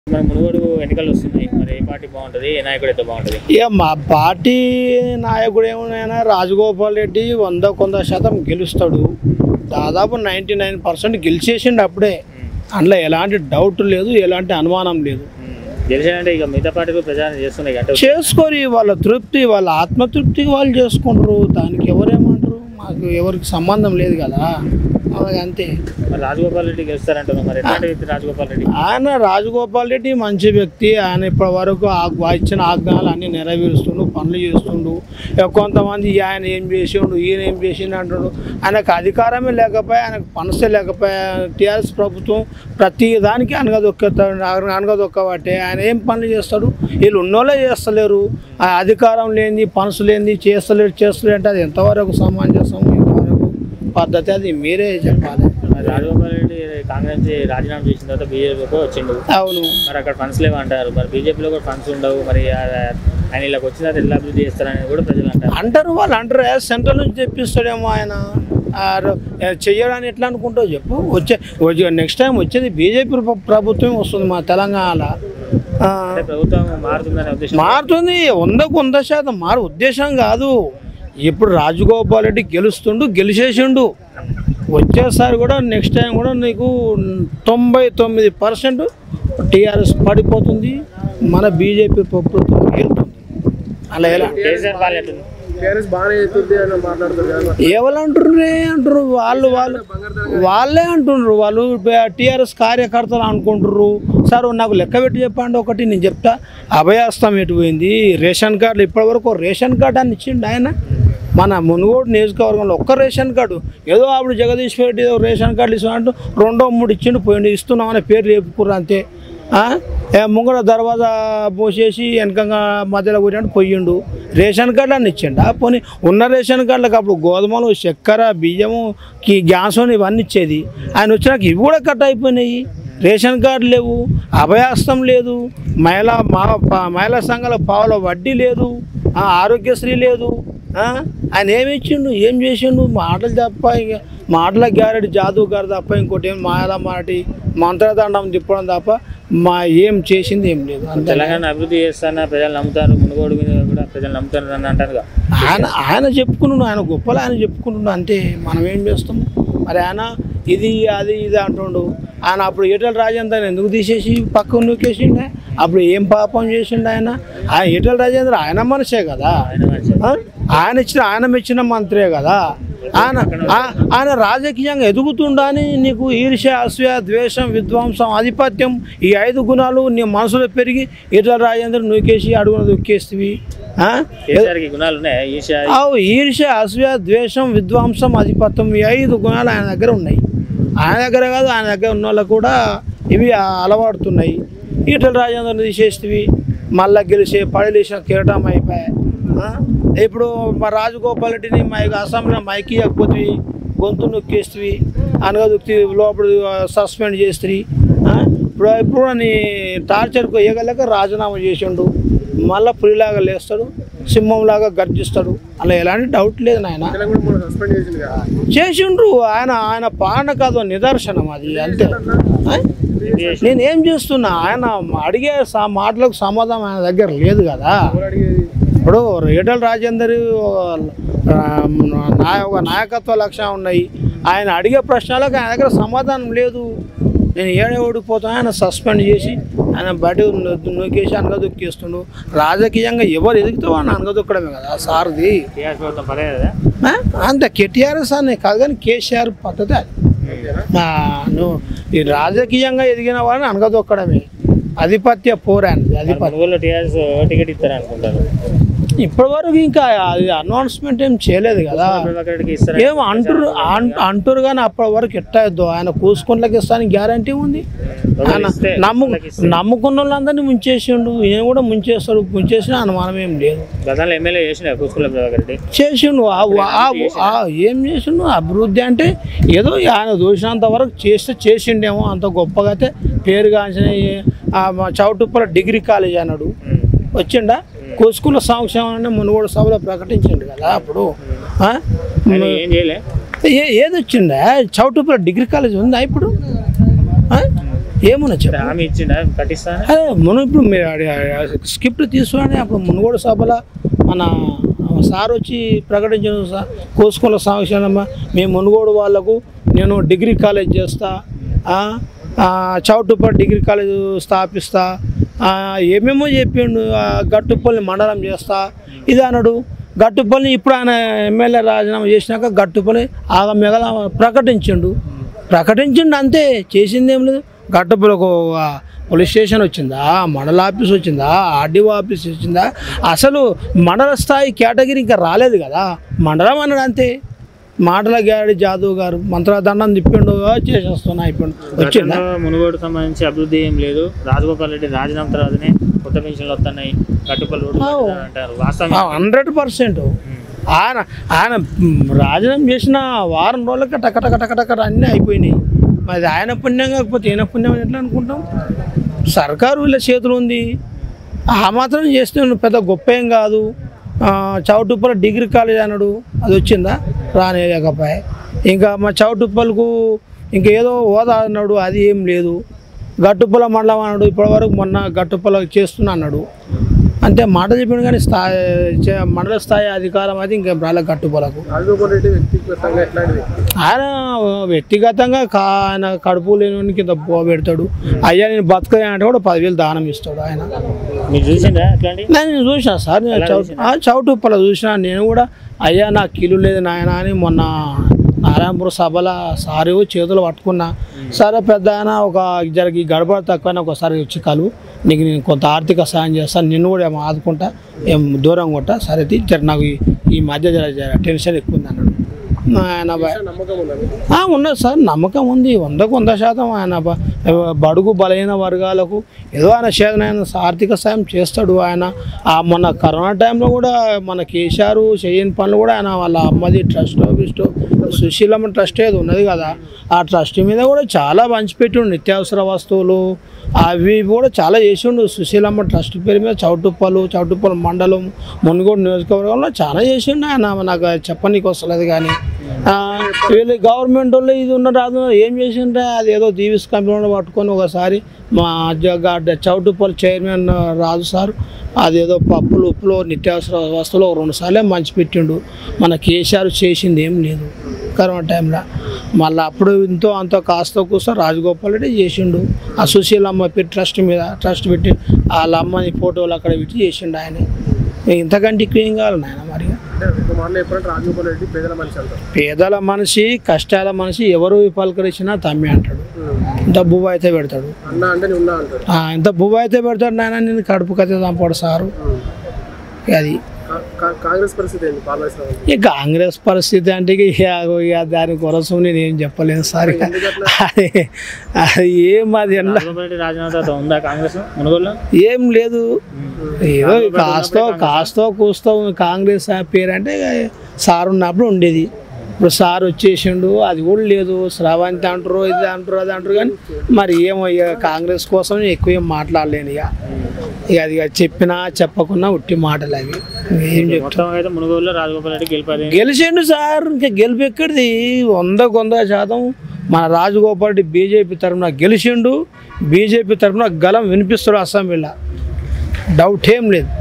మన మునుగోడు ఎన్నికలు వస్తుంది మరి ఏ పార్టీ బాగుంటుంది ఏ నాయకుడు అయితే బాగుంటుంది ఇక మా పార్టీ నాయకుడు ఏమైనా రాజగోపాల్ రెడ్డి వంద కొంద శాతం గెలుస్తాడు దాదాపు నైంటీ నైన్ పర్సెంట్ గెలిచేసిండు అప్పుడే అందులో ఎలాంటి డౌట్ లేదు ఎలాంటి అనుమానం లేదు గెలిచానంటే ఇక మిగతా పార్టీలు ప్రచారం చేస్తున్నాయి అంటే చేసుకొని వాళ్ళ తృప్తి వాళ్ళ ఆత్మతృప్తికి వాళ్ళు చేసుకుంటారు దానికి ఎవరేమంటారు మాకు ఎవరికి సంబంధం లేదు కదా అలాగే అంతే మరి రాజగోపాల్ రెడ్డి గెలుస్తారంటున్నాం మరి ఎట్లాంటి వ్యక్తి రాజగోపాల్ రెడ్డి ఆయన రాజగోపాల్ రెడ్డి మంచి వ్యక్తి ఆయన ఇప్పటి వరకు ఆ ఇచ్చిన ఆజ్ఞలు అన్ని నెరవేరుస్తుండు పనులు చేస్తుండు ఇక కొంతమంది "ఈ ఆయన ఏం చేసిండు ఈయన ఏం చేసిండు అంటాడు ఆయనకు అధికారమే లేకపోయా ఆయనకు పనసే లేకపోయా టీఆర్ఎస్ ప్రభుత్వం ప్రతి దానికి అనగదొక్కుతాడు అనగదొక్కబట్టే ఆయన ఏం పనులు చేస్తాడు వీళ్ళు ఉన్నోళ్ళే చేస్తలేరు ఆ అధికారం లేనిది పనసు లేనిది చేస్తలేరు చేస్తలేరు అంటే అది ఎంతవరకు సమంజసం ఎంతవరకు పద్ధతి అది మీరే చెప్పాలి మరి రాజగోపాల్ రెడ్డి కాంగ్రెస్ నుంచి రాజీనామా చేసిన తర్వాత బీజేపీకి వచ్చిండు అవును మరి అక్కడ ఫండ్స్ లేవు అంటారు మరి బీజేపీలో కూడా ఫండ్స్ ఉండవు మరి ఆ- ఆయన ఇలా వచ్చిన తర్వాత ఎలా అభివృద్ధి చేస్తారని కూడా ప్రజలు అంటారు అంటారు వాళ్ళు అంటారు "ఏ, సెంట్రల్ నుంచి తెప్పిస్తాడేమో ఆయన ఆ, ర- ఏ, చెయ్యడానికి ఎట్లా అనుకుంటావు చెప్పు వచ్చే వచ్చే నెక్స్ట్ టైం వచ్చేది బీజేపీ ప్రభుత్వం వస్తుంది మా తెలంగాణలో ఆ, అంటే ప్రభుత్వం మారుతుందనే ఉద్దేశం మారుతుంది వందకు వంద శాతం మారు ఉద్దేశం కాదు ఇప్పుడు రాజగోపాల్ రెడ్డి గెలుస్తుండు గెలిచేసిండు వచ్చేసారి కూడా నెక్స్ట్ టైం కూడా నీకు తొంభై తొమ్మిది పర్సెంట్ టీఆర్ఎస్ పడిపోతుంది మన బీజేపీ ప్రభుత్వం వెళ్తుంది అలా ఎలా కేసీఆర్ పాలెట్టుంది ఎవరంటారు రే అంటారు వాళ్ళు వాళ్ళు వాళ్ళే అంటుండ్రు వాళ్ళు టీఆర్ఎస్ కార్యకర్తలు అనుకుంటారు సార్ నాకు లెక్క పెట్టి చెప్పండి ఒకటి నేను చెప్తా అభయాస్తం ఎటు పోయింది రేషన్ కార్డులు ఇప్పటివరకు రేషన్ కార్డు అని ఇచ్చిండు ఆయన మన మునుగోడు నియోజకవర్గంలో ఒక్క రేషన్ కార్డు ఏదో అప్పుడు జగదీష్ రెడ్డి ఏదో రేషన్ కార్డులు ఇస్తున్నట్టు రెండో మూడు ఇచ్చిండు పోయిండు ఇస్తున్నామనే పేరు రేపుకుర్రు అంతే ఆ? ఏ ముంగడ దర్వాజా పోసేసి వెనకంగా మధ్యలో కూర్చొని పోయిండు రేషన్ కార్డు అని ఇచ్చిండు పోనీ ఉన్న రేషన్ కార్డులకు అప్పుడు గోధుమలు చక్కెర బియ్యము కి గ్యాస్ ఇవన్నీ ఇచ్చేది ఆయన వచ్చినాక ఇవి కూడా కట్ అయిపోయినాయి రేషన్ కార్డు లేవు అభయాస్తం లేదు మహిళా మా ప- మహిళా సంఘాల పావుల వడ్డీ లేదు ఆ, ఆరోగ్యశ్రీ లేదు ఆ? ఆయన ఏమి ఇచ్చిండు ఏం చేసిండు మాటలు తప్ప ఇక మాటల గ్యారెడ్ జాదు గారు తప్ప ఇంకోటి ఏం మాయల మాటి మంత్రదండం తిప్పడం తప్ప మా ఏం చేసింది ఏం లేదు అంతే తెలంగాణ అభివృద్ధి చేస్తాన ప్రజలు నమ్ముతారు మునుగోడు మీద కూడా ప్రజలు నమ్ముతారు అని అంటారుగా ఆయన ఆయన చెప్పుకున్నాడు ఆయన గొప్పలు ఆయన చెప్పుకుంటున్నాడు అంతే మనం ఏం చేస్తాం మరి ఆయన ఇది అది ఇది అంటుండు ఆయన అప్పుడు ఈటల రాజేందర్ ఎందుకు తీసేసి పక్కన నూకేసిండే అప్పుడు ఏం పాపం చేసిండు ఆయన ఆయన ఈటల రాజేంద్ర ఆయన మనిషే కదా ఆయన మంచి ఆ? ఆయన ఇచ్చిన ఆయన మెచ్చిన మంత్రే కదా ఆయన ఆ- ఆయన రాజకీయంగా ఎదుగుతుండని నీకు ఈర్ష్య అసూయ ద్వేషం విధ్వంసం ఆధిపత్యం ఈ ఐదు గుణాలు నీ మనసులో పెరిగి ఈటల రాజేంద్ర నూకేసి అడుగున దొక్కేస్తేవి ఆ? కేసీఆర్కి గుణాలు ఉన్నాయి ఈశా అవు ఈర్ష్య అసూయ ద్వేషం విధ్వంసం ఆధిపత్యం ఈ ఐదు గుణాలు ఆయన దగ్గర ఉన్నాయి ఆయన దగ్గర కాదు ఆయన దగ్గర ఉన్న వాళ్ళకు కూడా ఇవి అలవాడుతున్నాయి ఈటల రాజేంద్రని తీసేస్తేవి మళ్ళా గెలిచే పడలేసిన కిరటం అయిపోయాయి ఆ? ఇప్పుడు మా రాజగోపాల్ రెడ్డిని మా అసెంబ్లీలో మైకి ఇవ్వకపోతే గొంతు నొక్కేస్తేవి అనగా దొక్కి లోపల సస్పెండ్ చేస్తుంది ఇప్పుడు ఇప్పుడు నీ టార్చర్కు వేయగలేక రాజీనామా చేసిండు మళ్ళీ పులిలాగా లేస్తాడు సింహంలాగా గర్జిస్తాడు అలా ఎలాంటి డౌట్ లేదు నాయన చేసిండ్రు ఆయన ఆయన పాలన కాదు నిదర్శనం అది అంతే ఆ? నేను ఏం చేస్తున్నా ఆయన అడిగే సా మాటలకు సమాధానం ఆయన దగ్గర లేదు కదా ఇప్పుడు ఈటల రాజేందర్ నాయ ఒక నాయకత్వ లక్ష్యం ఉన్నాయి ఆయన అడిగే ప్రశ్నలకు ఆయన దగ్గర సమాధానం లేదు నేను ఏడే ఓడిపోతాను ఆయన సస్పెండ్ చేసి ఆయన బయట నొక్కేసి అనగదొక్కేస్తుండు రాజకీయంగా ఎవరు ఎదిగితే వాడిని అనగదొక్కడమే కదా సార్ది టీఆర్ఎస్ ప్రభుత్వం పదే కదా ఆ? అంత కేటీఆర్ఎస్ అనే కాదు కానీ కేసీఆర్ పద్ధతి అది ఆ, నువ్వు ఈ రాజకీయంగా ఎదిగిన వాడిని అనగదొక్కడమే ఆధిపత్య పోరాని ఆధిపత్య మునుగోలు టీఆర్ఎస్ టికెట్ ఇస్తారు అనుకుంటారు ఇప్పటి వరకు ఇంకా అది అనౌన్స్మెంట్ ఏం చేయలేదు కదా ప్రభాకర్ రెడ్డికి ఇస్తారు ఏం అంటారు అన్- అంటారు కానీ అప్పటి వరకు ఎట్టద్దు ఆయన కూసుకుంట్లకి ఇస్తానికి గ్యారంటీ ఉంది ఆయన ఇస్తే, నమ్ము వాళ్ళకి ఇస్తే. నమ్ముకున్న వాళ్ళందరినీ ముంచేసిండు ఈయన కూడా ముంచేస్తాడు ముంచేసిన అనుమానం ఏం లేదు గతంలో ఎమ్మెల్యే చేసిన కూసుకుల ప్రభాకర్ రెడ్డి చేసిండు ఆ- ఆ- ఆ- ఏం చేసిండు అభివృద్ధి అంటే ఏదో ఆయన దూసినంత వరకు చేస్తే చేసిండేమో అంత గొప్పగా అయితే పేరుగాంచిన ఈ- ఆ మా చౌటుప్పల డిగ్రీ కాలేజ్ అన్నాడు వచ్చిండా కోసుకుల సంక్షేమాన్ని మునుగోడు సభలో ప్రకటించిండు కదా అప్పుడు ఆ? ఆయన ఏం చేయలే ఏ ఏది వచ్చిందా చౌటుప్పల డిగ్రీ కాలేజ్ ఉందా ఇప్పుడు ఆ? ఏమన్నా చెప్పు హామీ ఇచ్చిండా కట్టిస్తాను అదే మనం ఇప్పుడు మీరు అడి- అడి- స్క్రిప్ట్ తీసుకుని అప్పుడు మునుగోడు సభలో మన సార్ వచ్చి ప్రకటించిన సార్ కోసుకోల సమక్షంలో మేము మునుగోడు వాళ్ళకు నేను డిగ్రీ కాలేజ్ చేస్తా ఆ, ఆ, చౌటుప్పటి డిగ్రీ కాలేజ్ స్థాపిస్తా ఆ, ఏమేమో చెప్పిండు ఆ, గట్టుపల్లి మండలం చేస్తా ఇది అన్నాడు గట్టుపల్లి ఇప్పుడు ఆయన ఎమ్మెల్యే రాజీనామా చేసినాక గట్టుపల్లి ఆగ మెగల ప్రకటించిండు ప్రకటించిండు అంతే చేసింది ఏం లేదు గట్టుపల్లి ఒక పోలీస్ స్టేషన్ వచ్చిందా మండల ఆఫీస్ వచ్చిందా ఆర్డీఓ ఆఫీస్ వచ్చిందా అసలు మండల స్థాయి కేటగిరీ ఇంకా రాలేదు కదా మండలం అన్నాడు అంతే మాటల గాడి జాదవ్ గారు మంత్రదండం తిప్పిండు చేసేస్తున్నా అయిపోయిండు వచ్చిందా గతంలో మునుగోడు సంబంధించి అభివృద్ధి ఏం లేదు రాజగోపాల్ రెడ్డి రాజీనామా తర్వాతనే కొత్త పెన్షన్లు వస్తున్నాయి కట్టుపల్లి రోడ్డు అవు. పెడతారు అంటారు వాస్తవం హండ్రెడ్ పర్సెంట్ ఆయన ఆయన మ్, రాజీనామా చేసిన వారం రోజులకి టక టక టక టక అన్నీ అయిపోయినాయి మరి ఆయన పుణ్యం కాకపోతే ఈయన పుణ్యం ఎట్లా అనుకుంటాం సర్కారు వీళ్ళ చేతులు ఉంది ఆ మాత్రం చేస్తే పెద్ద గొప్ప ఏం కాదు ఆ, చౌటుప్పల డిగ్రీ కాలేజ్ అన్నాడు అది వచ్చిందా రానిలేకపోయా ఇంకా మా చౌటుప్పలకు ఇంకా ఏదో హోదా అన్నాడు అది ఏం లేదు గట్టుప్పల మండలం అన్నాడు ఇప్పటివరకు మొన్న గట్టుప్పల చేస్తున్నా అన్నాడు అంటే మాట చెప్పాడు కానీ స్థాయి చే- మండల స్థాయి అధికారం అది ఇంకా రాలే గట్టుపలకు రాజగోపాల్ రెడ్డి వ్యక్తిగతంగా ఎట్లాంటి వ్యక్తి ఆయన వ్యక్తిగతంగా కా ఆయన కడుపు లేని కింద పో పెడతాడు అయ్యా నేను బతకలే అంటే కూడా పదివేలు దానం ఇస్తాడు ఆయన మీరు చూసిందా అట్లాంటి నేను చూసిన సార్ నేను చౌ- ఆ, చౌటుప్పల చూసిన నేను కూడా అయ్యా నాకు కిలు లేదు నాయన అని మొన్న నారాయణపుర సభలో సారి చేతులు పట్టుకున్నా సరే పెద్ద ఆయన ఒక జరిగి గడబడ తక్కువ ఒకసారి వచ్చి కలు నీకు నేను కొంత ఆర్థిక సాయం చేస్తాను నిన్ను కూడా ఏమో ఆదుకుంటా ఏం దూరం కొట్టా సరే తీ, జర నాకు ఈ- ఈ మధ్య జర జర టెన్షన్ ఎక్కువ ఉంది అన్నాడు ఆయన బ- నమ్మకం ఉందా మీకు? ఆ, ఉన్నది సార్ నమ్మకం ఉంది వందకు వంద శాతం ఆయన బ- బడుగు బలహీన వర్గాలకు ఏదో ఆయన చేతనైన ఆర్థిక సాయం చేస్తాడు ఆయన ఆ మొన్న కరోనా టైంలో కూడా మన కేసీఆర్ చేయని పనులు కూడా ఆయన వాళ్ళ అమ్మది ట్రస్ట్ గిస్ట్ సుశీలమ్మ ట్రస్ట్ ఏది ఉన్నది కదా ఆ ట్రస్ట్ మీద కూడా చాలా పంచిపెట్టిండు నిత్యావసర వస్తువులు అవి కూడా చాలా చేసిండు సుశీలమ్మ ట్రస్ట్ పేరు మీద చౌటుప్పలు చౌటుప్పల మండలం మునుగోడు నియోజకవర్గంలో చాలా చేసిండు ఆయన నాకు చెప్పనీకి వస్తలేదు కానీ ఆ, వీళ్ళు గవర్నమెంట్ వాళ్ళు ఇది ఉన్న రాదు ఏం చేసిండ్రా అది ఏదో దీవిస్ కంపెనీ పట్టుకొని ఒకసారి మా జగ చౌటుప్పల్ చైర్మన్ రాజు సార్ అదేదో పప్పులు ఉప్పులు నిత్యావసర వస్తువులు ఒక రెండు సార్లే మంచి పెట్టిండు మన కేసీఆర్ చేసింది ఏం లేదు కరోనా టైంలో మళ్ళీ అప్పుడు ఇంతో అంతో కాస్త కూస్తో రాజగోపాల్ రెడ్డి చేసిండు ఆ సుశీలమ్మ పెట్టి ట్రస్ట్ మీద ట్రస్ట్ పెట్టి వాళ్ళ అమ్మని ఫోటోలు అక్కడ పెట్టి చేసిండు ఆయన ఇంతకంటే ఎక్కువ ఏం కావాలి నాయన మరి అంటే ఒక మాటలో చెప్పాలంటే రాజగోపాల్ రెడ్డి పేదల మనిషి అంటారు పేదల మనిషి కష్టాల మనిషి ఎవరు పలకరించినా తమ్మి అంటాడు ఇంత బువ్వ అయితే పెడతాడు అన్న అంటే నేను ఉన్నా అంటాడు ఆ, ఇంత బువ్వ అయితే పెడతాడు నాయన నేను కడుపు కథ చంపాడు సారు అది కా- కా- కాంగ్రెస్ పరిస్థితి ఏంటి పాలన ఈ కాంగ్రెస్ పరిస్థితి అంటే ఇక ఇక దాని కొరసం నేను ఏం చెప్పలేను సార్ అది అది ఏం అది ఎన్న- రాజగోపాల్ రెడ్డి రాజీనామా తర్వాత ఉందా కాంగ్రెస్ మునుగోడులో ఏం లేదు ఏదో కాస్తో కాస్తో కూస్తో కాంగ్రెస్ ఆ పేరు అంటే ఇక సార్ ఉన్నప్పుడు ఉండేది ఇప్పుడు సార్ వచ్చేసిండు అది కూడా లేదు శ్రావంతి అంటారు ఇది అంటారు అది అంటారు కానీ మరి ఏమో ఇక కాంగ్రెస్ కోసం నేను ఎక్కువ ఏం మాట్లాడలేను ఇక ఇక అది ఇక చెప్పినా చెప్పకున్నా ఉట్టి మాటలు అవి ఏం చెప్తా మొత్తం అయితే మునుగోడులో రాజగోపాల్ రెడ్డి గెలిపారు గెలిచిండు సార్ ఇంకా గెలుపు ఎక్కడిది వందకు వంద శాతం మన రాజగోపాల్ రెడ్డి బీజేపీ తరఫున గెలిచిండు బీజేపీ తరఫున గలం వినిపిస్తాడు అసెంబ్లీలో డౌట్ ఏం లేదు